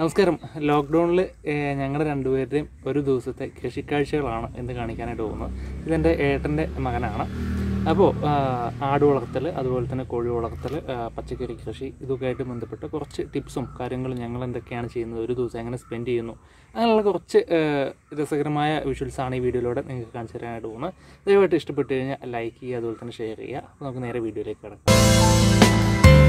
നമസ്കാരം ലോക്ക്ഡൗണിൽ ഞങ്ങളുടെ രണ്ടുപേരുടെയും ഒരു ദിവസത്തെ കൃഷിക്കാഴ്ചകളാണ് ഇന്ന് കാണിക്കാനായിട്ട് പോകുന്നത് ഇതെൻ്റെ ഏട്ടൻ്റെ മകനാണ് അപ്പോൾ ആട് വളർത്തൽ അതുപോലെ തന്നെ കോഴി വളർത്തൽ ആ, പച്ചക്കറി കൃഷി ഇതൊക്കെ ആയിട്ട് ബന്ധപ്പെട്ട് കുറച്ച് ടിപ്സും കാര്യങ്ങളും ഞങ്ങൾ എന്തൊക്കെയാണ് ചെയ്യുന്നത് ഒരു ദിവസം എങ്ങനെ സ്പെൻഡ് ചെയ്യുന്നു അങ്ങനെയുള്ള കുറച്ച് ആ, രസകരമായ വിഷ്വൽസാണ് ഈ വീഡിയോയിലൂടെ നിങ്ങൾക്ക് കാണിച്ചു തരാനായിട്ട് പോകുന്നത് ദയവായിട്ട് ഇഷ്ടപ്പെട്ട് കഴിഞ്ഞാൽ ലൈക്ക് ചെയ്യുക അതുപോലെ തന്നെ ഷെയർ ചെയ്യുക അപ്പോൾ നമുക്ക് നേരെ വീഡിയോയിലേക്ക് കിടക്കാം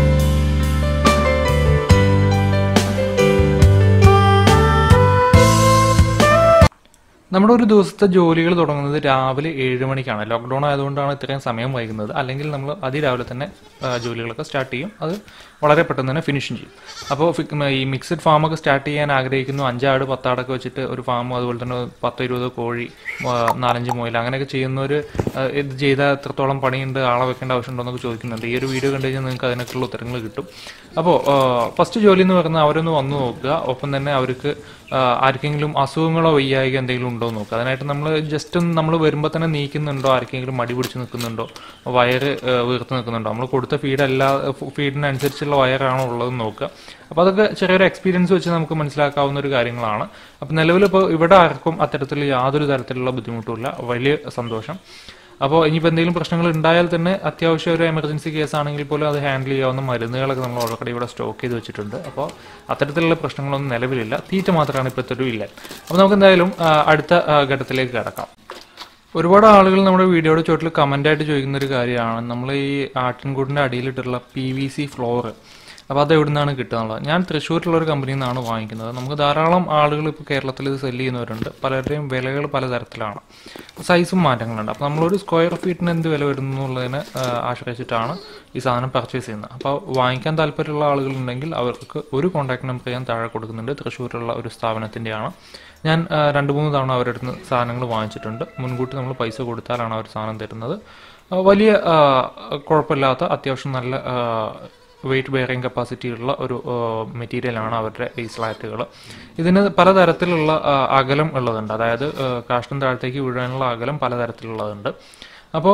നമ്മുടെ ഒരു ദിവസത്തെ ജോലികൾ തുടങ്ങുന്നത് രാവിലെ ഏഴ് മണിക്കാണ് ലോക്ക്ഡൗൺ ആയതുകൊണ്ടാണ് ഇത്രയും സമയം വൈകുന്നത് അല്ലെങ്കിൽ നമ്മൾ അതിരാവിലെ തന്നെ ആ, ജോലികളൊക്കെ സ്റ്റാർട്ട് ചെയ്യും അത് വളരെ പെട്ടെന്ന് തന്നെ ഫിനിഷും ചെയ്യും അപ്പോൾ ഫി- ഈ മിക്സഡ് ഫാമൊക്കെ സ്റ്റാർട്ട് ചെയ്യാൻ ആഗ്രഹിക്കുന്നു അഞ്ചാട് പത്താടൊക്കെ വെച്ചിട്ട് ഒരു ഫാം അതുപോലെ തന്നെ പത്തോ ഇരുപതോ കോഴി ആ, നാലഞ്ച് മുയൽ അങ്ങനെയൊക്കെ ചെയ്യുന്നവർ ഇത് ചെയ്താൽ എത്രത്തോളം പണിയുണ്ട് ആളെ വെക്കേണ്ട ആവശ്യമുണ്ടോ എന്നൊക്കെ ചോദിക്കുന്നുണ്ട് ഈ ഒരു വീഡിയോ കണ്ടു കഴിഞ്ഞാൽ നിങ്ങൾക്ക് അതിനൊക്കെയുള്ള ഉത്തരങ്ങൾ കിട്ടും അപ്പോൾ ഫസ്റ്റ് ജോലി എന്ന് പറയുന്നത് അവരൊന്ന് വന്നു നോക്കുക ഒപ്പം തന്നെ അവർക്ക് ആ, ആർക്കെങ്കിലും അസുഖങ്ങളോ വയ്യായിക എന്തെങ്കിലും ഉണ്ടോ എന്ന് നോക്കുക അതിനായിട്ട് നമ്മൾ ജസ്റ്റ് ഒന്ന് നമ്മൾ വരുമ്പോൾ തന്നെ നീക്കുന്നുണ്ടോ ആർക്കെങ്കിലും മടി പിടിച്ച് നിൽക്കുന്നുണ്ടോ വയറ് ആ, വീർത്ത് നിൽക്കുന്നുണ്ടോ നമ്മൾ കൊടുത്ത ഫീഡ് എല്ലാ ഫീഡിനനുസരിച്ചുള്ള വയറാണോ ഉള്ളതെന്ന് നോക്കുക അപ്പോൾ അതൊക്കെ ചെറിയൊരു എക്സ്പീരിയൻസ് വെച്ച് നമുക്ക് മനസ്സിലാക്കാവുന്ന ഒരു കാര്യങ്ങളാണ് അപ്പോൾ നിലവിൽ ഇപ്പോൾ ഇവിടെ ആർക്കും അത്തരത്തിൽ യാതൊരു തരത്തിലുള്ള ബുദ്ധിമുട്ടുമില്ല വലിയ സന്തോഷം അപ്പോൾ ഇനിയിപ്പോൾ എന്തെങ്കിലും പ്രശ്നങ്ങൾ ഉണ്ടായാൽ തന്നെ അത്യാവശ്യം ഒരു എമർജൻസി കേസ് ആണെങ്കിൽ പോലും അത് ഹാൻഡിൽ ചെയ്യാവുന്ന മരുന്നുകളൊക്കെ നമ്മൾ ഓൾറെഡി ഇവിടെ സ്റ്റോക്ക് ചെയ്ത് വെച്ചിട്ടുണ്ട് അപ്പോൾ അത്തരത്തിലുള്ള പ്രശ്നങ്ങളൊന്നും നിലവിലില്ല തീറ്റ മാത്രമാണ് ഇപ്പോഴത്തെ ഒരു ഇല്ല അപ്പോൾ നമുക്ക് എന്തായാലും ആ, അടുത്ത ആ, ഘട്ടത്തിലേക്ക് കിടക്കാം ഒരുപാട് ആളുകൾ നമ്മുടെ വീഡിയോയുടെ ചോട്ടിൽ കമൻ്റ് ആയിട്ട് ചോദിക്കുന്ന ഒരു കാര്യമാണ് നമ്മൾ ഈ ആട്ടിൻകൂടിൻ്റെ അടിയിലിട്ടുള്ള പി വി സി ഫ്ലോറ് അപ്പോൾ അത് എവിടെ നിന്നാണ് കിട്ടുക എന്നുള്ളത് ഞാൻ തൃശ്ശൂരിലുള്ള ഒരു കമ്പനിയിൽ നിന്നാണ് വാങ്ങിക്കുന്നത് നമുക്ക് ധാരാളം ആളുകൾ ഇപ്പോൾ കേരളത്തിൽ ഇത് സെല്ല് ചെയ്യുന്നവരുണ്ട് പലരുടെയും വിലകൾ പലതരത്തിലാണ് സൈസും മാറ്റങ്ങളുണ്ട് അപ്പോൾ നമ്മളൊരു സ്ക്വയർ ഫീറ്റിന് എന്ത് വില വരുന്നു എന്നുള്ളതിനെ ആ, ആശ്രയിച്ചിട്ടാണ് ഈ സാധനം പർച്ചേസ് ചെയ്യുന്നത് അപ്പോൾ വാങ്ങിക്കാൻ താല്പര്യമുള്ള ആളുകളുണ്ടെങ്കിൽ അവർക്ക് ഒരു കോൺടാക്ട് നമ്പർ ഞാൻ താഴെ കൊടുക്കുന്നുണ്ട് തൃശ്ശൂരിലുള്ള ഒരു സ്ഥാപനത്തിൻ്റെയാണ് ഞാൻ ആ, രണ്ട് മൂന്ന് തവണ അവരുടെ അടുത്ത് നിന്ന് സാധനങ്ങൾ വാങ്ങിച്ചിട്ടുണ്ട് മുൻകൂട്ടി നമ്മൾ പൈസ കൊടുത്താലാണ് അവർ സാധനം തരുന്നത് ആ, വലിയ ആ, കുഴപ്പമില്ലാത്ത അത്യാവശ്യം നല്ല വെയിറ്റ് ബെയറിംഗ് കപ്പാസിറ്റി ഉള്ള ഒരു മെറ്റീരിയലാണ് അവരുടെ ഈ സ്ലാറ്റുകൾ ഇതിന് പലതരത്തിലുള്ള ആ, അകലം ഉള്ളതുണ്ട് അതായത് ആ, കാഷ്ടം താഴത്തേക്ക് വീഴാനുള്ള അകലം പലതരത്തിലുള്ളതുണ്ട് അപ്പോൾ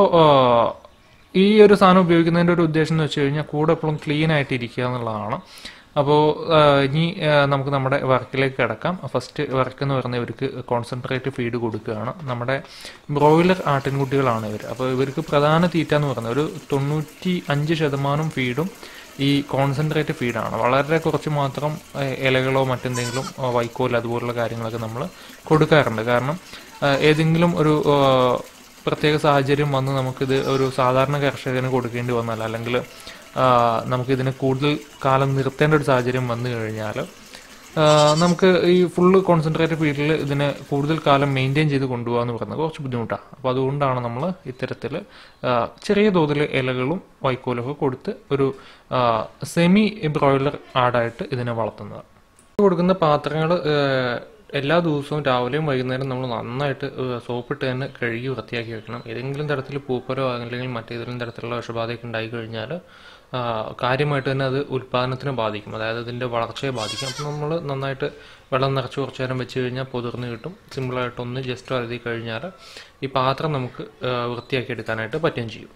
ഈ ഒരു സാധനം ഉപയോഗിക്കുന്നതിൻ്റെ ഒരു ഉദ്ദേശം എന്ന് വെച്ച് കഴിഞ്ഞാൽ കൂടെ എപ്പോഴും ക്ലീൻ ആയിട്ട് ഇരിക്കുക എന്നുള്ളതാണ് അപ്പോൾ ഇനി ആ, നമുക്ക് നമ്മുടെ വർക്കിലേക്ക് കിടക്കാം ഫസ്റ്റ് വർക്ക് എന്ന് പറഞ്ഞാൽ ഇവർക്ക് കോൺസെൻട്രേറ്റ് ഫീഡ് കൊടുക്കുകയാണ് നമ്മുടെ ബ്രോയിലർ ആട്ടിൻകുട്ടികളാണ് ഇവർ അപ്പോൾ ഇവർക്ക് പ്രധാന തീറ്റ എന്ന് പറയുന്നത് ഒരു തൊണ്ണൂറ്റി അഞ്ച് ശതമാനം ഫീഡും ഈ കോൺസെൻട്രേറ്റ് ഫീഡാണ് വളരെ കുറച്ച് മാത്രം ആ, ഇലകളോ മറ്റെന്തെങ്കിലും ആ, വൈക്കോൽ അതുപോലുള്ള കാര്യങ്ങളൊക്കെ നമ്മൾ കൊടുക്കാറുണ്ട് കാരണം ആ, ഏതെങ്കിലും ഒരു ആ, പ്രത്യേക സാഹചര്യം വന്ന് നമുക്കിത് ഒരു സാധാരണ കർഷകന് കൊടുക്കേണ്ടി വന്നാൽ അല്ലെങ്കിൽ ആ, നമുക്കിതിന് കൂടുതൽ കാലം നിർത്തേണ്ട ഒരു സാഹചര്യം വന്നു കഴിഞ്ഞാൽ ആ, നമുക്ക് ഈ ഫുള്ള് കോൺസെൻട്രേറ്റ് ഫീൽഡിൽ ഇതിനെ കൂടുതൽ കാലം മെയിൻറ്റെയിൻ ചെയ്ത് കൊണ്ടുപോകുക എന്ന് പറയുന്നത് കുറച്ച് ബുദ്ധിമുട്ടാണ് അപ്പോൾ അതുകൊണ്ടാണ് നമ്മൾ ഇത്തരത്തിൽ ആ, ചെറിയ തോതിൽ ഇലകളും വൈക്കോലൊക്കെ കൊടുത്ത് ഒരു സെമി ബ്രോയിലർ ആടായിട്ട് ഇതിനെ വളർത്തുന്നത് കൊടുക്കുന്ന പാത്രങ്ങൾ എല്ലാ ദിവസവും രാവിലെയും വൈകുന്നേരം നമ്മൾ നന്നായിട്ട് സോപ്പിട്ട് തന്നെ കഴുകി വൃത്തിയാക്കി വെക്കണം ഏതെങ്കിലും തരത്തിൽ പൂപ്പലോ അല്ലെങ്കിൽ മറ്റേതെങ്കിലും തരത്തിലുള്ള വിഷബാധയൊക്കെ ഉണ്ടായി കഴിഞ്ഞാൽ ആ, കാര്യമായിട്ട് തന്നെ അത് ഉൽപ്പാദനത്തിനെ ബാധിക്കും അതായത് ഇതിൻ്റെ വളർച്ചയെ ബാധിക്കും അപ്പോൾ നമ്മൾ നന്നായിട്ട് വെള്ളം നിറച്ച് കുറച്ച് നേരം വെച്ച് കഴിഞ്ഞാൽ പൊതിർന്ന് കിട്ടും സിമ്പിളായിട്ടൊന്ന് ജസ്റ്റ് അരുതി കഴിഞ്ഞാൽ ഈ പാത്രം നമുക്ക് ആ, വൃത്തിയാക്കി എടുക്കാനായിട്ട് പറ്റുകയും ചെയ്യും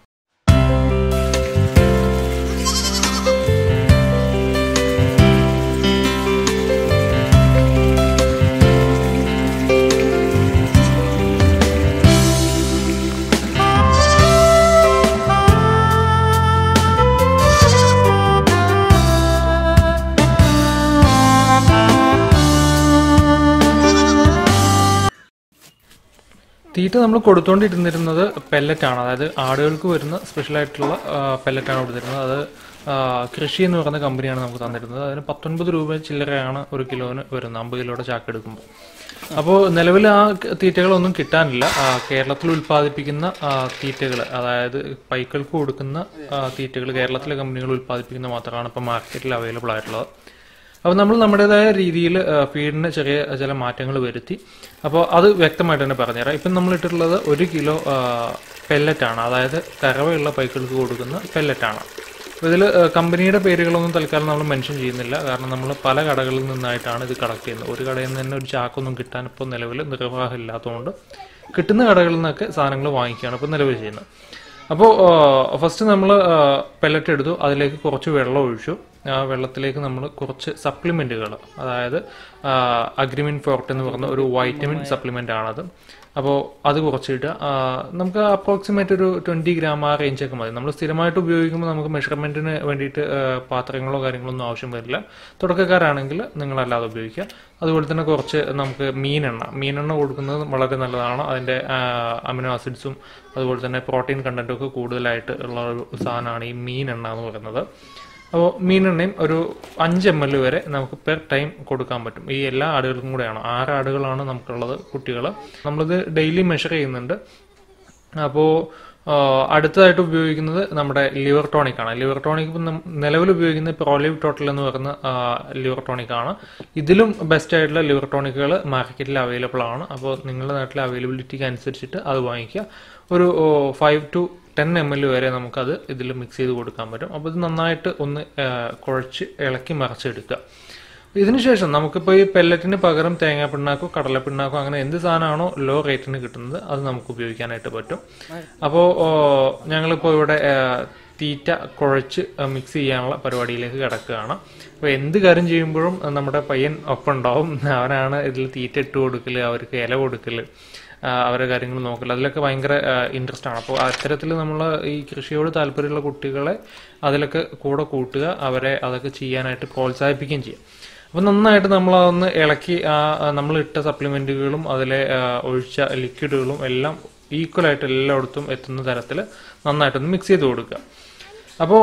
തീറ്റ നമ്മൾ കൊടുത്തുകൊണ്ടിരുന്നിരുന്നത് പെല്ലറ്റാണ് അതായത് ആടുകൾക്ക് വരുന്ന സ്പെഷ്യലായിട്ടുള്ള പെല്ലറ്റാണ് കൊടുത്തിരുന്നത് അത് ആ, കൃഷി എന്ന് പറയുന്ന കമ്പനിയാണ് നമുക്ക് തന്നിരുന്നത് അതിന് പത്തൊൻപത് രൂപ ചില്ലറയാണ് ഒരു കിലോന് വരുന്നത് അമ്പത് കിലോയുടെ ചാക്ക് എടുക്കുമ്പോൾ അപ്പോൾ നിലവിൽ ആ ക- തീറ്റകളൊന്നും കിട്ടാനില്ല ആ, കേരളത്തിൽ ഉൽപ്പാദിപ്പിക്കുന്ന തീറ്റകൾ അതായത് പൈക്കൾക്ക് കൊടുക്കുന്ന തീറ്റകൾ കേരളത്തിലെ കമ്പനികൾ ഉൽപ്പാദിപ്പിക്കുന്ന മാത്രമാണ് ഇപ്പോൾ മാർക്കറ്റിൽ അവൈലബിൾ ആയിട്ടുള്ളത് അപ്പോൾ നമ്മൾ നമ്മുടേതായ രീതിയിൽ ഫീഡിന് ചെറിയ ചില മാറ്റങ്ങൾ വരുത്തി അപ്പോൾ അത് വ്യക്തമായിട്ട് തന്നെ പറഞ്ഞുതരാം ഇപ്പം നമ്മൾ ഇട്ടിട്ടുള്ളത് ഒരു കിലോ പെല്ലറ്റാണ് അതായത് കറവയുള്ള പൈക്കൾക്ക് കൊടുക്കുന്ന പെല്ലറ്റാണ് അപ്പോൾ ഇതിൽ കമ്പനിയുടെ പേരുകളൊന്നും തൽക്കാലം നമ്മൾ മെൻഷൻ ചെയ്യുന്നില്ല കാരണം നമ്മൾ പല കടകളിൽ നിന്നായിട്ടാണ് ഇത് കളക്ട് ചെയ്യുന്നത് ഒരു കടയിൽ നിന്ന് തന്നെ ഒരു ചാക്കൊന്നും കിട്ടാൻ ഇപ്പോൾ നിലവിൽ നിർവാഹം ഇല്ലാത്തതുകൊണ്ട് കിട്ടുന്ന കടകളിൽ നിന്നൊക്കെ സാധനങ്ങൾ വാങ്ങിക്കുകയാണ് ഇപ്പോൾ നിലവിൽ ചെയ്യുന്നത് അപ്പോൾ ഫസ്റ്റ് നമ്മൾ പെല്ലറ്റ് എടുത്തു അതിലേക്ക് കുറച്ച് വെള്ളം ഒഴിച്ചു ആ വെള്ളത്തിലേക്ക് നമ്മൾ കുറച്ച് സപ്ലിമെൻറ്റുകൾ അതായത് അഗ്രിമിൻ ഫോർട്ട് എന്ന് പറയുന്ന ഒരു വൈറ്റമിൻ സപ്ലിമെൻ്റ് ആണത് അപ്പോൾ അത് കുറച്ചിട്ട് ആ, നമുക്ക് അപ്രോക്സിമേറ്റ് ഒരു ട്വൻറ്റി ഗ്രാം ആ റേഞ്ചൊക്കെ മതി നമ്മൾ സ്ഥിരമായിട്ട് ഉപയോഗിക്കുമ്പോൾ നമുക്ക് മെഷർമെൻറ്റിന് വേണ്ടിയിട്ട് ആ, പാത്രങ്ങളോ കാര്യങ്ങളോ ഒന്നും ആവശ്യം വരില്ല തുടക്കക്കാരാണെങ്കിൽ നിങ്ങളല്ലാതെ ഉപയോഗിക്കുക അതുപോലെ തന്നെ കുറച്ച് നമുക്ക് മീനെണ്ണ മീനെണ്ണ കൊടുക്കുന്നത് വളരെ നല്ലതാണ് അതിൻ്റെ അമിനോ ആസിഡ്സും അതുപോലെ തന്നെ പ്രോട്ടീൻ കണ്ടൻറ്റും ഒക്കെ കൂടുതലായിട്ട് ഉള്ള ഒരു സാധനമാണ് ഈ മീനെണ്ണ എന്ന് പറയുന്നത് അപ്പോൾ മീനെണ്ണയും ഒരു അഞ്ച് എം എൽ വരെ നമുക്ക് പെർ ടൈം കൊടുക്കാൻ പറ്റും ഈ എല്ലാ ആടുകൾക്കും കൂടെയാണ് ആറ് ആടുകളാണ് നമുക്കുള്ളത് കുട്ടികൾ നമ്മളിത് ഡെയിലി മെഷർ ചെയ്യുന്നുണ്ട് അപ്പോൾ അടുത്തതായിട്ട് ഉപയോഗിക്കുന്നത് നമ്മുടെ ലിവർ ടോണിക് ആണ് ലിവർ ടോണിക് ഇപ്പം നം- നിലവിൽ ഉപയോഗിക്കുന്നത് പ്രോലിവ് ടോട്ടൽ എന്ന് പറയുന്ന ലിവർ ടോണിക് ആണ് ഇതിലും ബെസ്റ്റ് ആയിട്ടുള്ള ലിവർ ടോണിക്കുകൾ മാർക്കറ്റിൽ അവൈലബിൾ ആണ് അപ്പോൾ നിങ്ങളുടെ നാട്ടിലെ അവൈലബിലിറ്റിക്ക് അനുസരിച്ചിട്ട് അത് വാങ്ങിക്കുക ഒരു five to ten M L വരെ നമുക്കത് ഇതിൽ മിക്സ് ചെയ്ത് കൊടുക്കാൻ പറ്റും അപ്പോൾ ഇത് നന്നായിട്ട് ഒന്ന് ആ, കുഴച്ച് ഇളക്കി മറച്ചെടുക്കുക ഇതിനുശേഷം നമുക്കിപ്പോൾ ഈ പെല്ലറ്റിന് പകരം തേങ്ങാ പിണ്ണാക്കോ കടല പിണ്ണാക്കോ അങ്ങനെ എന്ത് സാധനമാണോ ലോ റേറ്റിന് കിട്ടുന്നത് അത് നമുക്ക് ഉപയോഗിക്കാനായിട്ട് പറ്റും അപ്പോൾ ഞങ്ങളിപ്പോൾ ഇവിടെ ആ, തീറ്റ കുഴച്ച് മിക്സ് ചെയ്യാനുള്ള പരിപാടിയിലേക്ക് കിടക്കുകയാണ് അപ്പോൾ എന്ത് കാര്യം ചെയ്യുമ്പോഴും നമ്മുടെ പയ്യൻ ഒപ്പം ഉണ്ടാവും അവനാണ് ഇതിൽ തീറ്റ ഇട്ട് കൊടുക്കൽ അവർക്ക് ഇല കൊടുക്കൽ അവരുടെ കാര്യങ്ങൾ നോക്കൽ അതിലൊക്കെ ഭയങ്കര ഇൻട്രസ്റ്റ് ആണ് അപ്പോൾ അത്തരത്തിൽ നമ്മൾ ഈ കൃഷിയോട് താല്പര്യമുള്ള കുട്ടികളെ അതിലൊക്കെ കൂടെ കൂട്ടുക അവരെ അതൊക്കെ ചെയ്യാനായിട്ട് പ്രോത്സാഹിപ്പിക്കുകയും ചെയ്യും അപ്പോൾ നന്നായിട്ട് നമ്മൾ അതൊന്ന് ഇളക്കി ആ നമ്മൾ ഇട്ട സപ്ലിമെന്റുകളും അതിലെ ആ, ഒഴിച്ച ലിക്വിഡുകളും എല്ലാം ഈക്വലായിട്ട് എല്ലായിടത്തും എത്തുന്ന തരത്തിൽ നന്നായിട്ടൊന്ന് മിക്സ് ചെയ്ത് കൊടുക്കുക അപ്പോൾ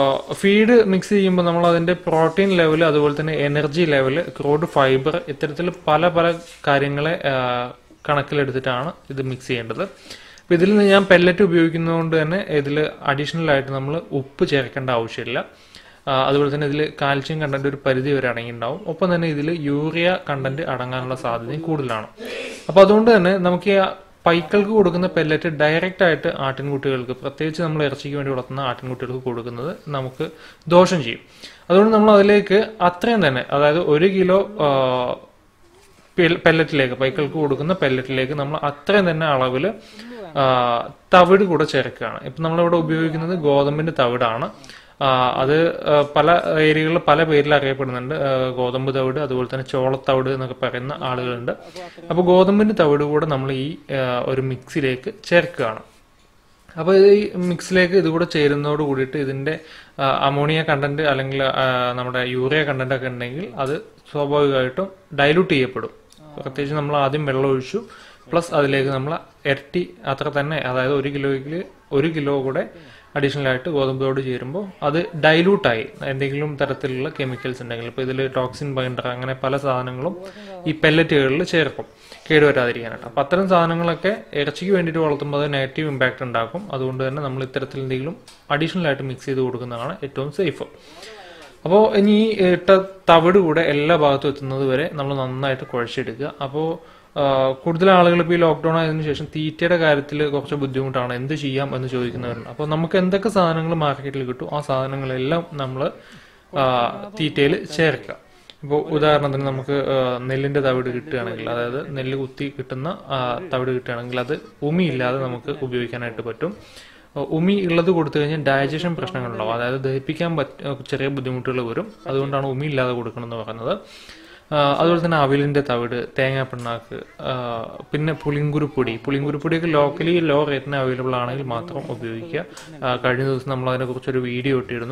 ഫീഡ് മിക്സ് ചെയ്യുമ്പോൾ നമ്മൾ അതിൻ്റെ പ്രോട്ടീൻ ലെവൽ അതുപോലെ തന്നെ എനർജി ലെവൽ ക്രൂഡ് ഫൈബർ ഇത്തരത്തിൽ പല പല കാര്യങ്ങളെ ആ, കണക്കിലെടുത്തിട്ടാണ് ഇത് മിക്സ് ചെയ്യേണ്ടത് അപ്പോൾ ഇതിൽ നിന്ന് ഞാൻ പെല്ലറ്റ് ഉപയോഗിക്കുന്നതുകൊണ്ട് തന്നെ ഇതിൽ അഡീഷണൽ ആയിട്ട് നമ്മൾ ഉപ്പ് ചേർക്കേണ്ട ആവശ്യമില്ല ആ, അതുപോലെ തന്നെ ഇതിൽ കാൽഷ്യം കണ്ടന്റ് ഒരു പരിധി വരെ അടങ്ങിയിട്ടുണ്ടാവും ഒപ്പം തന്നെ ഇതിൽ യൂറിയ കണ്ടന്റ് അടങ്ങാനുള്ള സാധ്യതയും കൂടുതലാണ് അപ്പോൾ അതുകൊണ്ട് തന്നെ നമുക്ക് ഈ പൈക്കൾക്ക് കൊടുക്കുന്ന പെല്ലറ്റ് ഡയറക്റ്റ് ആയിട്ട് ആട്ടിൻകുട്ടികൾക്ക് പ്രത്യേകിച്ച് നമ്മൾ ഇറച്ചിക്ക് വേണ്ടി വളർത്തുന്ന ആട്ടിൻകുട്ടികൾക്ക് കൊടുക്കുന്നത് നമുക്ക് ദോഷം ചെയ്യും അതുകൊണ്ട് നമ്മൾ അതിലേക്ക് അത്രയും തന്നെ അതായത് ഒരു കിലോ ആ, പെൽ- പെല്ലറ്റിലേക്ക് പൈക്കൾക്ക് കൊടുക്കുന്ന പെല്ലറ്റിലേക്ക് നമ്മൾ അത്രയും തന്നെ അളവിൽ തവിട് കൂടെ ചേർക്കുകയാണ് ഇപ്പം നമ്മളിവിടെ ഉപയോഗിക്കുന്നത് ഗോതമ്പിന്റെ തവിടാണ് ആ, അത് ആ, പല ഏരിയകളിൽ പല പേരിൽ അറിയപ്പെടുന്നുണ്ട് ആ, ഗോതമ്പ് തവിട് അതുപോലെ തന്നെ ചോളത്തവിട് എന്നൊക്കെ പറയുന്ന ആളുകളുണ്ട് അപ്പോൾ ഗോതമ്പിന്റെ തവിട് കൂടെ നമ്മൾ ഈ ആ, ഒരു മിക്സിലേക്ക് ചേർക്കുകയാണ് അപ്പോൾ ഇത് ഈ മിക്സിലേക്ക് ഇതുകൂടെ ചേരുന്നതോട് കൂടിയിട്ട് ഇതിന്റെ ആ, അമോണിയ കണ്ടന്റ് അല്ലെങ്കിൽ ആ, നമ്മുടെ യൂറിയ കണ്ടന്റ് ഒക്കെ ഉണ്ടെങ്കിൽ അത് സ്വാഭാവികമായിട്ടും ഡൈലൂട്ട് ചെയ്യപ്പെടും പ്രത്യേകിച്ച് നമ്മൾ ആദ്യം വെള്ളം ഒഴിച്ചു പ്ലസ് അതിലേക്ക് നമ്മൾ ഇരട്ടി അത്ര തന്നെ അതായത് ഒരു കിലോയിൽ ഒരു കിലോ കൂടെ അഡീഷണൽ ആയിട്ട് ഗോതമ്പ് തോട് ചേരുമ്പോൾ അത് ഡൈലൂട്ടായി എന്തെങ്കിലും തരത്തിലുള്ള കെമിക്കൽസ് ഉണ്ടെങ്കിൽ ഇപ്പോൾ ഇതിൽ ടോക്സിൻ ബൈൻഡർ അങ്ങനെ പല സാധനങ്ങളും ഈ പെല്ലറ്റുകളിൽ ചേർക്കും കേടുവരാതിരിക്കാനായിട്ട് അപ്പോൾ അത്തരം സാധനങ്ങളൊക്കെ ഇറച്ചിക്ക് വേണ്ടിയിട്ട് വളർത്തുമ്പോൾ അത് നെഗറ്റീവ് ഇമ്പാക്റ്റ് ഉണ്ടാക്കും അതുകൊണ്ട് തന്നെ നമ്മൾ ഇത്തരത്തിൽ എന്തെങ്കിലും അഡീഷണൽ ആയിട്ട് മിക്സ് ചെയ്ത് കൊടുക്കുന്നതാണ് ഏറ്റവും സേഫ് അപ്പോൾ ഇനി ഈ ഇട്ട തവിട് കൂടെ എല്ലാ ഭാഗത്തും എത്തുന്നത് വരെ നമ്മൾ നന്നായിട്ട് കുഴച്ചെടുക്കുക അപ്പോൾ കൂടുതൽ ആളുകൾ ഇപ്പോൾ ഈ ലോക്ക്ഡൌൺ ആയതിനു ശേഷം തീറ്റയുടെ കാര്യത്തിൽ കുറച്ച് ബുദ്ധിമുട്ടാണ് എന്ത് ചെയ്യാം എന്ന് ചോദിക്കുന്നവരുണ്ട് അപ്പോൾ നമുക്ക് എന്തൊക്കെ സാധനങ്ങൾ മാർക്കറ്റിൽ കിട്ടും ആ സാധനങ്ങളെല്ലാം നമ്മൾ തീറ്റയിൽ ചേർക്കുക ഇപ്പോൾ ഉദാഹരണത്തിന് നമുക്ക് ആ, നെല്ലിന്റെ തവിട് കിട്ടുകയാണെങ്കിൽ അതായത് നെല്ല് കുത്തി കിട്ടുന്ന ആ, തവിട് കിട്ടുകയാണെങ്കിൽ അത് ഉമിയില്ലാതെ നമുക്ക് ഉപയോഗിക്കാനായിട്ട് പറ്റും ആ, ഉമി ഉള്ളത് കൊടുത്തു കഴിഞ്ഞാൽ ഡൈജഷൻ പ്രശ്നങ്ങളുണ്ടാവും അതായത് ദഹിപ്പിക്കാൻ പറ്റ ചെറിയ ബുദ്ധിമുട്ടുകൾ വരും അതുകൊണ്ടാണ് ഉമി ഇല്ലാതെ കൊടുക്കണം എന്ന് പറയുന്നത് ആ, അതുപോലെ തന്നെ അവിലിന്റെ തവിട് തേങ്ങാ പിണ്ണാക്ക് ആ, പിന്നെ പുളിങ്കുരുപ്പൊടി പുളിങ്കുരുപ്പൊടിയൊക്കെ ലോക്കലി ലോ റേറ്റിന് അവൈലബിൾ ആണെങ്കിൽ മാത്രം ഉപയോഗിക്കുക ആ, കഴിഞ്ഞ ദിവസം നമ്മൾ അതിനെക്കുറിച്ച് ഒരു വീഡിയോ ഇട്ടിരുന്നു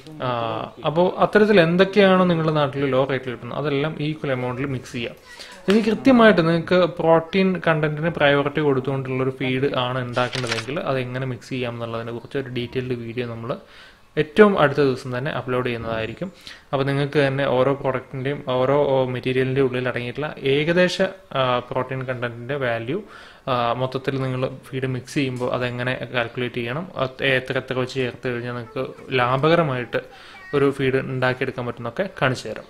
അപ്പോൾ അത്തരത്തിൽ എന്തൊക്കെയാണോ നിങ്ങളുടെ നാട്ടിൽ ലോ റേറ്റിൽ കിട്ടുന്നത് അതെല്ലാം ഈക്വൽ എമൗണ്ടിൽ മിക്സ് ചെയ്യുക ഇനി കൃത്യമായിട്ട് നിങ്ങൾക്ക് പ്രോട്ടീൻ കണ്ടന്റിന് പ്രയോറിറ്റി കൊടുത്തുകൊണ്ടുള്ള ഒരു ഫീഡ് ആണ് ഉണ്ടാക്കേണ്ടതെങ്കിൽ അത് എങ്ങനെ മിക്സ് ചെയ്യാം എന്നുള്ളതിനെ കുറിച്ച് ഒരു ഡീറ്റെയിൽഡ് വീഡിയോ നമ്മൾ ഏറ്റവും അടുത്ത ദിവസം തന്നെ അപ്ലോഡ് ചെയ്യുന്നതായിരിക്കും അപ്പോൾ നിങ്ങൾക്ക് തന്നെ ഓരോ പ്രോഡക്റ്റിൻ്റെയും ഓരോ മെറ്റീരിയലിൻ്റെ ഉള്ളിൽ അടങ്ങിയിട്ടുള്ള ഏകദേശ പ്രോട്ടീൻ കണ്ടന്റിൻ്റെ വാല്യൂ മൊത്തത്തിൽ നിങ്ങൾ ഫീഡ് മിക്സ് ചെയ്യുമ്പോൾ അതെങ്ങനെ കാൽക്കുലേറ്റ് ചെയ്യണം അത് എത്ര എത്ര വെച്ച് ചേർത്ത് കഴിഞ്ഞാൽ നിങ്ങൾക്ക് ലാഭകരമായിട്ട് ഒരു ഫീഡ് ഉണ്ടാക്കിയെടുക്കാൻ പറ്റുന്നൊക്കെ കാണിച്ചു തരാം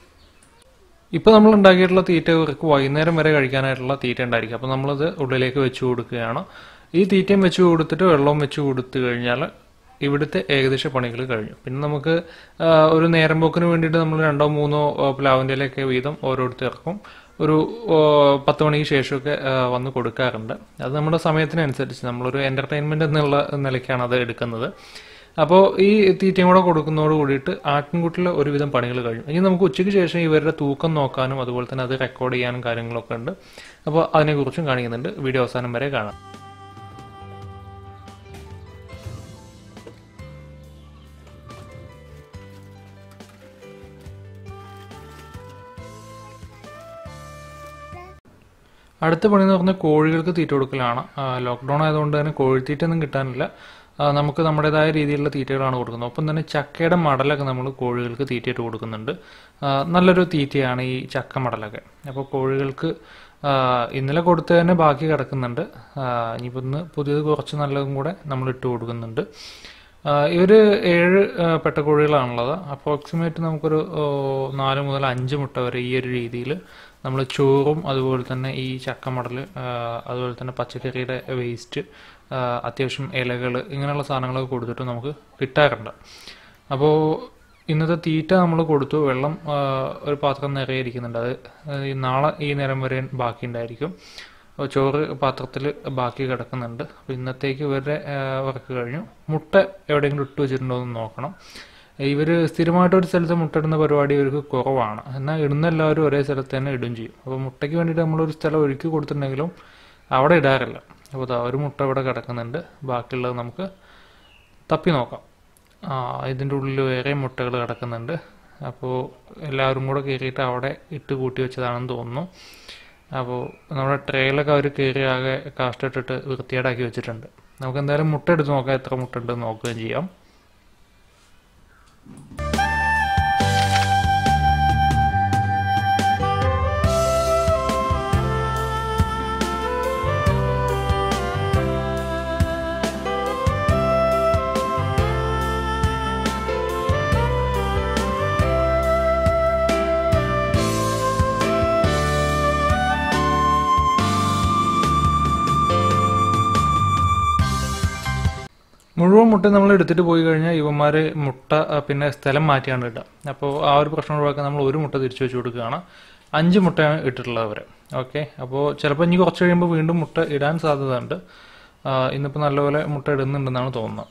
ഇപ്പോൾ നമ്മൾ ഉണ്ടാക്കിയിട്ടുള്ള തീറ്റ ഇവർക്ക് വൈകുന്നേരം വരെ കഴിക്കാനായിട്ടുള്ള തീറ്റ ഉണ്ടായിരിക്കും അപ്പോൾ നമ്മളത് ഉള്ളിലേക്ക് വെച്ച് കൊടുക്കുകയാണ് ഈ തീറ്റയും വെച്ച് കൊടുത്തിട്ട് വെള്ളവും വെച്ച് കൊടുത്തു കഴിഞ്ഞാൽ ഇവിടുത്തെ ഏകദേശ പണികൾ കഴിഞ്ഞു പിന്നെ നമുക്ക് ആ, ഒരു നേരം പോക്കിന് വേണ്ടിയിട്ട് നമ്മൾ രണ്ടോ മൂന്നോ ആ, പ്ലാവിൻ്റെ ഇലയൊക്കെ വീതം ഓരോരുത്തർക്കും ഒരു ആ, പത്ത് മണിക്ക് ശേഷമൊക്കെ ആ, വന്ന് കൊടുക്കാറുണ്ട് അത് നമ്മുടെ സമയത്തിനനുസരിച്ച് നമ്മളൊരു എൻ്റർടൈൻമെൻറ്റ് എന്നുള്ള നിലയ്ക്കാണ് അത് എടുക്കുന്നത് അപ്പോൾ ഈ തീറ്റയും കൂടെ കൊടുക്കുന്നതോട് കൂടിയിട്ട് ആട്ടിൻകുട്ടിലെ ഒരുവിധം പണികൾ കഴിഞ്ഞു ഇനി നമുക്ക് ഉച്ചയ്ക്ക് ശേഷം ഇവരുടെ തൂക്കം നോക്കാനും അതുപോലെ തന്നെ അത് റെക്കോർഡ് ചെയ്യാനും കാര്യങ്ങളൊക്കെ ഉണ്ട് അപ്പോൾ അതിനെക്കുറിച്ചും കാണിക്കുന്നുണ്ട് വീഡിയോ അവസാനം വരെ കാണാം അടുത്ത പണി എന്ന് പറഞ്ഞാൽ കോഴികൾക്ക് തീറ്റ കൊടുക്കലാണ് ലോക്ക്ഡൗൺ ആയതുകൊണ്ട് തന്നെ കോഴിത്തീറ്റ ഒന്നും കിട്ടാനില്ല ആ, നമുക്ക് നമ്മുടേതായ രീതിയിലുള്ള തീറ്റകളാണ് കൊടുക്കുന്നത് ഒപ്പം തന്നെ ചക്കയുടെ മടലൊക്കെ നമ്മൾ കോഴികൾക്ക് തീറ്റയായിട്ട് കൊടുക്കുന്നുണ്ട് ആ, നല്ലൊരു തീറ്റയാണ് ഈ ചക്ക മടലൊക്കെ അപ്പോൾ കോഴികൾക്ക് ആ, ഇന്നലെ കൊടുത്ത് തന്നെ ബാക്കി കിടക്കുന്നുണ്ട് ആ, ഇനിയിപ്പോൾ ഇന്ന് പുതിയത് കുറച്ച് നല്ലതും കൂടെ നമ്മൾ ഇട്ട് കൊടുക്കുന്നുണ്ട് ആ, ഇവര് ഏഴ് ആ, പെട്ടക്കോഴികളാണുള്ളത് അപ്രോക്സിമേറ്റ് നമുക്കൊരു ഓ, നാല് മുതൽ അഞ്ച് മുട്ട വരെ ഈ ഒരു രീതിയിൽ നമ്മൾ ചോറും അതുപോലെ തന്നെ ഈ ചക്കമടൽ അതുപോലെ തന്നെ പച്ചക്കറിയുടെ വേസ്റ്റ് അത്യാവശ്യം ഇലകൾ ഇങ്ങനെയുള്ള സാധനങ്ങളൊക്കെ കൊടുത്തിട്ട് നമുക്ക് കിട്ടാറുണ്ട് അപ്പോൾ ഇന്നത്തെ തീറ്റ നമ്മൾ കൊടുത്തു വെള്ളം ആ, ഒരു പാത്രം നിറയെ ഇരിക്കുന്നുണ്ട് അത് ഈ നാളെ ഈ നേരം വരെ ബാക്കി ഉണ്ടായിരിക്കും അപ്പോൾ ചോറ് പാത്രത്തിൽ ബാക്കി കിടക്കുന്നുണ്ട് അപ്പോൾ ഇന്നത്തേക്ക് ഇവരുടെ വർക്ക് കഴിഞ്ഞു മുട്ട എവിടെയെങ്കിലും ഇട്ട് വെച്ചിട്ടുണ്ടോ എന്ന് നോക്കണം ഇവർ സ്ഥിരമായിട്ട് ഒരു സ്ഥലത്ത് മുട്ടയിടുന്ന പരിപാടി ഇവർക്ക് കുറവാണ് എന്നാൽ ഇടുന്ന എല്ലാവരും ഒരേ സ്ഥലത്ത് തന്നെ ഇടും ചെയ്യും അപ്പോൾ മുട്ടയ്ക്ക് വേണ്ടിയിട്ട് നമ്മളൊരു സ്ഥലം ഒരുക്കി കൊടുത്തിട്ടുണ്ടെങ്കിലും അവിടെ ഇടാറില്ല അപ്പോൾ ദാ ഒരു മുട്ട ഇവിടെ കിടക്കുന്നുണ്ട് ബാക്കിയുള്ളത് നമുക്ക് തപ്പി നോക്കാം ആ ഇതിൻ്റെ ഉള്ളിൽ വേറെ മുട്ടകൾ കിടക്കുന്നുണ്ട് അപ്പോൾ എല്ലാവരും കൂടെ കയറിയിട്ട് അവിടെ ഇട്ട് കൂട്ടി വെച്ചതാണെന്ന് തോന്നുന്നു അപ്പോൾ നമ്മുടെ ട്രെയിലൊക്കെ അവർ കയറി ആകെ കാഷ്ടിട്ടിട്ട് വൃത്തിയേടാക്കി വെച്ചിട്ടുണ്ട് നമുക്ക് എന്തായാലും മുട്ട എടുത്ത് നോക്കാം എത്ര മുട്ട ഉണ്ടെന്ന് നോക്കുകയും ചെയ്യാം മുഴുവൻ മുട്ട നമ്മൾ എടുത്തിട്ട് പോയി കഴിഞ്ഞാൽ ഇവന്മാർ മുട്ട ആ, പിന്നെ സ്ഥലം മാറ്റിയാണ് ഇടുക അപ്പോൾ ആ ഒരു പ്രശ്നം ഒഴിവാക്കാൻ നമ്മൾ ഒരു മുട്ട തിരിച്ചു വെച്ച് കൊടുക്കുകയാണ് അഞ്ച് മുട്ടയാണ് ഇട്ടിട്ടുള്ളത് അവർ ഓക്കെ അപ്പോൾ ചിലപ്പോൾ ഇനി കുറച്ച് കഴിയുമ്പോൾ വീണ്ടും മുട്ട ഇടാൻ സാധ്യതയുണ്ട് ആ, ഇന്നിപ്പോൾ നല്ലപോലെ മുട്ട ഇടുന്നുണ്ടെന്നാണ് തോന്നുന്നത്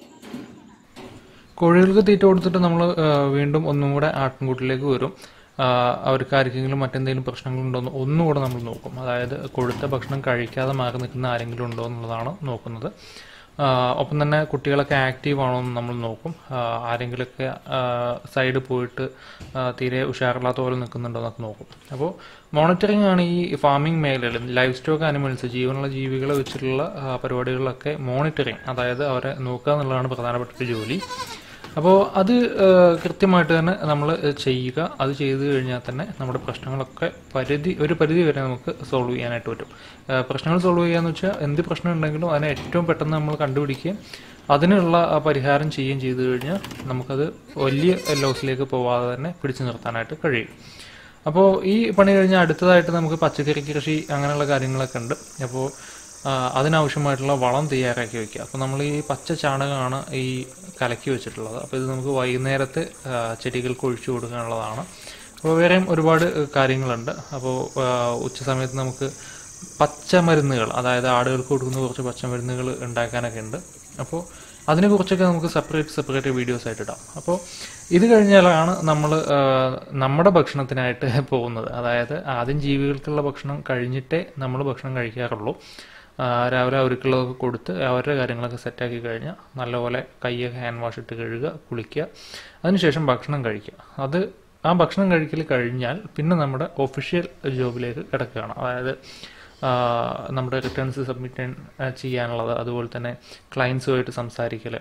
കോഴികൾക്ക് തീറ്റ കൊടുത്തിട്ട് നമ്മൾ വീണ്ടും ഒന്നും കൂടെ ആട്ടിൻകൂട്ടിലേക്ക് വരും ആ, അവർക്ക് ആർക്കെങ്കിലും മറ്റെന്തെങ്കിലും പ്രശ്നങ്ങളുണ്ടോ എന്ന് ഒന്നുകൂടെ നമ്മൾ നോക്കും അതായത് കൊഴുത്ത ഭക്ഷണം കഴിക്കാതെ മാറി നിൽക്കുന്ന ആരെങ്കിലും ഉണ്ടോ എന്നുള്ളതാണ് നോക്കുന്നത് ആ, ഒപ്പം തന്നെ കുട്ടികളൊക്കെ ആക്റ്റീവ് ആണോ എന്ന് നമ്മൾ നോക്കും ആ, ആരെങ്കിലുമൊക്കെ സൈഡ് പോയിട്ട് ആ, തീരെ ഉഷാറില്ലാത്ത പോലെ നിൽക്കുന്നുണ്ടോ എന്നൊക്കെ നോക്കും അപ്പോൾ മോണിറ്ററിംഗ് ആണ് ഈ ഫാമിംഗ് മേഖലയിൽ ലൈഫ് സ്റ്റോക്ക് ആനിമൽസ് ജീവനുള്ള ജീവികളെ വെച്ചിട്ടുള്ള ആ, പരിപാടികളിലൊക്കെ മോണിറ്ററിംഗ് അതായത് അവരെ നോക്കുക എന്നുള്ളതാണ് പ്രധാനപ്പെട്ട ഒരു ജോലി അപ്പോൾ അത് ആ, കൃത്യമായിട്ട് തന്നെ നമ്മൾ ചെയ്യുക അത് ചെയ്തു കഴിഞ്ഞാൽ തന്നെ നമ്മുടെ പ്രശ്നങ്ങളൊക്കെ പരിധി ഒരു പരിധി വരെ നമുക്ക് സോൾവ് ചെയ്യാനായിട്ട് പറ്റും ആ, പ്രശ്നങ്ങൾ സോൾവ് ചെയ്യാന്ന് വെച്ചാൽ എന്ത് പ്രശ്നം ഉണ്ടെങ്കിലും അതിനെ ഏറ്റവും പെട്ടെന്ന് നമ്മൾ കണ്ടുപിടിക്കുകയും അതിനുള്ള ആ പരിഹാരം ചെയ്യുകയും ചെയ്തു കഴിഞ്ഞാൽ നമുക്കത് വലിയ ലോസിലേക്ക് പോവാതെ തന്നെ പിടിച്ചു നിർത്താനായിട്ട് കഴിയും അപ്പോൾ ഈ പണി കഴിഞ്ഞാൽ അടുത്തതായിട്ട് നമുക്ക് പച്ചക്കറി കൃഷി അങ്ങനെയുള്ള കാര്യങ്ങളൊക്കെ ഉണ്ട് അപ്പോൾ ആ, അതിനാവശ്യമായിട്ടുള്ള വളം തയ്യാറാക്കി വെക്കുക അപ്പോൾ നമ്മൾ ഈ പച്ച ചാണകമാണ് ഈ കലക്കി വെച്ചിട്ടുള്ളത് അപ്പോൾ ഇത് നമുക്ക് വൈകുന്നേരത്ത് ആ, ചെടികൾക്ക് ഒഴിച്ചു കൊടുക്കാനുള്ളതാണ് അപ്പോൾ വേറെയും ഒരുപാട് ഏഹ്, കാര്യങ്ങളുണ്ട് അപ്പോൾ ആ, ഉച്ച സമയത്ത് നമുക്ക് പച്ചമരുന്നുകൾ അതായത് ആടുകൾക്ക് കൊടുക്കുന്ന കുറച്ച് പച്ചമരുന്നുകൾ ഉണ്ടാക്കാനൊക്കെ ഉണ്ട് അപ്പോൾ അതിനെക്കുറിച്ചൊക്കെ നമുക്ക് സെപ്പറേറ്റ് സെപ്പറേറ്റ് വീഡിയോസ് ആയിട്ട് ഇടാം അപ്പോൾ ഇത് കഴിഞ്ഞാലാണ് നമ്മൾ നമ്മുടെ ഭക്ഷണത്തിനായിട്ട് പോകുന്നത് അതായത് ആദ്യം ജീവികൾക്കുള്ള ഭക്ഷണം കഴിഞ്ഞിട്ടേ നമ്മൾ ഭക്ഷണം കഴിക്കാറുള്ളൂ ആ, രാവിലെ അവർക്കുള്ളതൊക്കെ കൊടുത്ത് അവരുടെ കാര്യങ്ങളൊക്കെ സെറ്റാക്കി കഴിഞ്ഞാൽ നല്ലപോലെ കൈയൊക്കെ ഹാൻഡ് വാഷ് ഇട്ട് കഴുകുക കുളിക്കുക അതിനുശേഷം ഭക്ഷണം കഴിക്കുക അത് ആ ഭക്ഷണം കഴിക്കൽ കഴിഞ്ഞാൽ പിന്നെ നമ്മുടെ ഒഫീഷ്യൽ ജോബിലേക്ക് കിടക്കുകയാണ് അതായത് ആ, നമ്മുടെ റിട്ടേൺസ് സബ്മിറ്റ് ചെയ്യാനുള്ളത് അതുപോലെ തന്നെ ക്ലയൻസുമായിട്ട് സംസാരിക്കൽ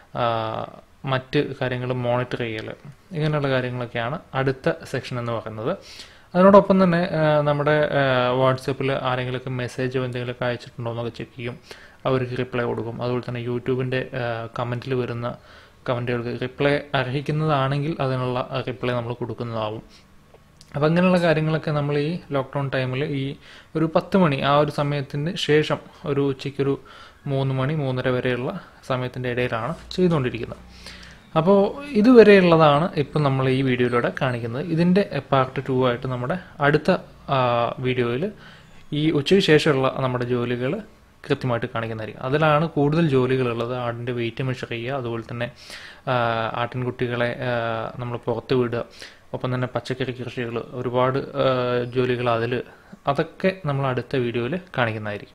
മറ്റ് കാര്യങ്ങൾ മോണിറ്റർ ചെയ്യൽ ഇങ്ങനെയുള്ള കാര്യങ്ങളൊക്കെയാണ് അടുത്ത സെക്ഷൻ എന്ന് പറയുന്നത് അതിനോടൊപ്പം തന്നെ ആ, നമ്മുടെ വാട്സപ്പിൽ ആരെങ്കിലുമൊക്കെ മെസ്സേജോ എന്തെങ്കിലുമൊക്കെ അയച്ചിട്ടുണ്ടോ എന്നൊക്കെ ചെക്ക് ചെയ്യും അവർക്ക് റിപ്ലൈ കൊടുക്കും അതുപോലെ തന്നെ യൂട്യൂബിൻ്റെ കമൻറ്റിൽ വരുന്ന കമൻറ്റുകൾക്ക് റിപ്ലൈ അർഹിക്കുന്നതാണെങ്കിൽ അതിനുള്ള റിപ്ലൈ നമ്മൾ കൊടുക്കുന്നതാവും അപ്പം അങ്ങനെയുള്ള കാര്യങ്ങളൊക്കെ നമ്മൾ ഈ ലോക്ക്ഡൗൺ ടൈമിൽ ഈ ഒരു പത്ത് മണി ആ ഒരു സമയത്തിന് ശേഷം ഒരു ഉച്ചയ്ക്കൊരു മൂന്ന് മണി മൂന്നര വരെയുള്ള സമയത്തിൻ്റെ ഇടയിലാണ് ചെയ്തുകൊണ്ടിരിക്കുന്നത് അപ്പോൾ ഇതുവരെയുള്ളതാണ് ഇപ്പം നമ്മൾ ഈ വീഡിയോയിലൂടെ കാണിക്കുന്നത് ഇതിൻ്റെ പാർട്ട് ടു ആയിട്ട് നമ്മുടെ അടുത്ത വീഡിയോയിൽ ഈ ഉച്ചയ്ക്ക് ശേഷമുള്ള നമ്മുടെ ജോലികൾ കൃത്യമായിട്ട് കാണിക്കുന്നതായിരിക്കും അതിലാണ് കൂടുതൽ ജോലികളുള്ളത് ആടിൻ്റെ വെയിറ്റ് മെഷർ ചെയ്യുക അതുപോലെ തന്നെ ആ, ആട്ടിൻകുട്ടികളെ നമ്മൾ പുറത്ത് വിടുക ഒപ്പം തന്നെ പച്ചക്കറി കൃഷികൾ ഒരുപാട് ജോലികൾ അതിൽ അതൊക്കെ നമ്മൾ അടുത്ത വീഡിയോയിൽ കാണിക്കുന്നതായിരിക്കും